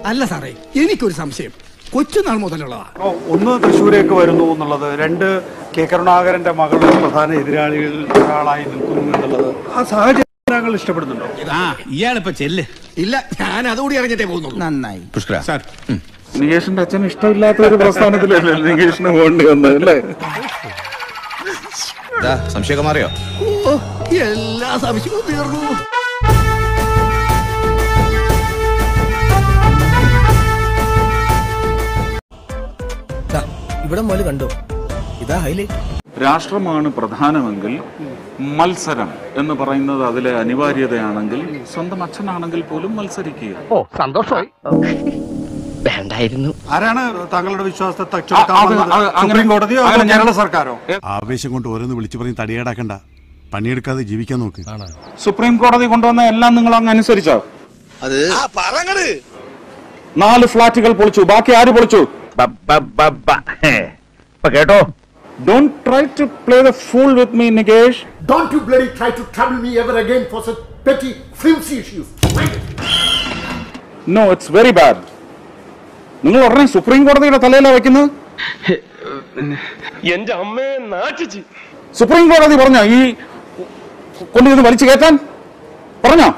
അല്ല സാറേ എനിക്കൊരു സംശയം കൊച്ചുനാൾ മുതലുള്ളതാ അപ്പോ ഒന്ന് തൃശ്ശൂരേക്ക് വരുന്നു എന്നുള്ളത് രണ്ട് കെ കരുണാകരന്റെ മകളുടെ പ്രധാന എതിരാളികളിൽ ഒരാളായി നിൽക്കുന്നു എന്നുള്ളത് ആ സാഹചര്യം താങ്കൾ ഇഷ്ടപ്പെടുന്നുണ്ടോ ആ ഇയാളിപ്പോ ചെല്ല് ഇല്ല ഞാൻ അതുകൂടി അറിഞ്ഞിട്ടേ പോകുന്നുള്ളൂ നന്നായി പുഷ്കര സാർ നികേഷിന്റെ അച്ഛൻ ഇഷ്ടമില്ലാത്ത ഒരു പ്രസ്ഥാനത്തിലല്ലേ നികേഷിന് പോകേണ്ടി വന്നത് അല്ലേ സംശയമൊക്കെ മാറിയോ ഓ എല്ലാ സംശയവും തീർന്നു ഇവിടെ മുതൽ കണ്ടോ ഇതാ ഹൈലൈറ്റ് രാഷ്ട്രമാണ് പ്രധാനമെങ്കിൽ മത്സരം എന്ന് പറയുന്നത് അതിലെ അനിവാര്യതയാണെങ്കിൽ സ്വന്തം അച്ഛനാണെങ്കിൽ പോലും മത്സരിക്കുക വേണ്ടായിരുന്നു ആരാണ് താങ്കളുടെ വിശ്വാസത്തെ ആ, തച്ചുടക്കാൻ അത് വന്നത്? അത് അങ്ങനെ- സുപ്രീം കോടതിയോ അതോ അങ്ങനെ ഞാൻ- കേരള സർക്കാരോ ആവേശം കൊണ്ട് ഓരോന്ന് വിളിച്ചു പറഞ്ഞ് തടിയേടാക്കണ്ട പണിയെടുക്കാതെ ജീവിക്കാൻ നോക്ക് സുപ്രീം കോടതി കൊണ്ടുവന്ന എല്ലാം നിങ്ങൾ അങ്ങ് അനുസരിച്ചോ നാല് ഫ്ലാറ്റുകൾ പൊളിച്ചു ബാക്കി ആര് പൊളിച്ചു കേട്ടോ don't try to play the fool with me Nikesh Don't you bloody try to trouble me ever again for such petty, flimsy issues. No it's very bad നിങ്ങൾ ഉടനെ സുപ്രീം കോടതിയുടെ തലയിലാണ് വെക്കുന്നത് എന്റെ അമ്മയെ നാട്ടിച്ച് സുപ്രീം കോടതി പറഞ്ഞോ ഈ കൊണ്ടുവന്ന് വലിച്ചു കയറ്റാൻ പറഞ്ഞോ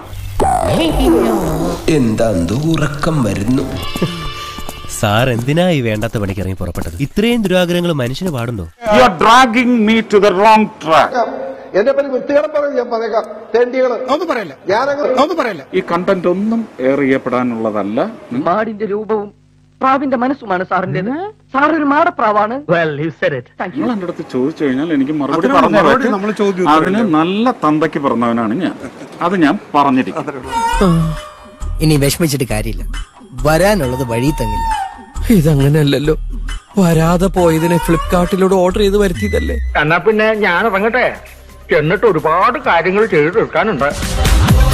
എന്താ ഉറക്കം വരുന്നു സാർ എന്തിനാ ഈ വേണ്ടാത്ത പണിക്ക് ഇറങ്ങി പുറപ്പെട്ടത് ഇത്രയും ദുരാഗ്രഹങ്ങൾ മനുഷ്യന് പാടുണ്ടോ you are dragging me to the wrong track എന്നെ പറ്റി വൃത്തികേടം പറയും ഞാൻ പറഞ്ഞേക്കാം തെണ്ടികള് ഒന്നും പറയല്ല ഞാനങ്ങനെ ഒന്നും പറയല്ല ഈ കണ്ടന്റ് ഒന്നും എയർ ചെയ്യപ്പെടാനുള്ളതല്ല മാടിന്റെ രൂപവും പ്രാവിന്റെ മനസ്സുമാണ് സാറിന്റേത് സാർ ഒരു മാടപ്രാവാണ് നിങ്ങൾ എന്റെ അടുത്ത് ചോദിച്ചു കഴിഞ്ഞാൽ എനിക്ക് മറുപടി അതിനുള്ള പറഞ്ഞു മറുപടി തരാം. നമ്മൾ ചോദ്യം അതിന് നല്ല തന്തയ്ക്ക് പറഞ്ഞവനാണ് ഞാൻ അത് ഞാൻ പറഞ്ഞിരിക്കും ഇനി വിഷമിച്ചിട്ട് കാര്യമില്ല വരാനുള്ളത് വഴി തങ്ങില്ല ഇതങ്ങനെയല്ലല്ലോ വരാതെ പോയതിനെ ഫ്ലിപ്കാർട്ടിലൂടെ ഓർഡർ ചെയ്ത് വരുത്തിയതല്ലേ എന്നാ പിന്നെ ഞാൻ ഇറങ്ങട്ടെ എന്നിട്ട് ഒരുപാട് കാര്യങ്ങൾ ചെയ്തു തീർക്കാനുണ്ട്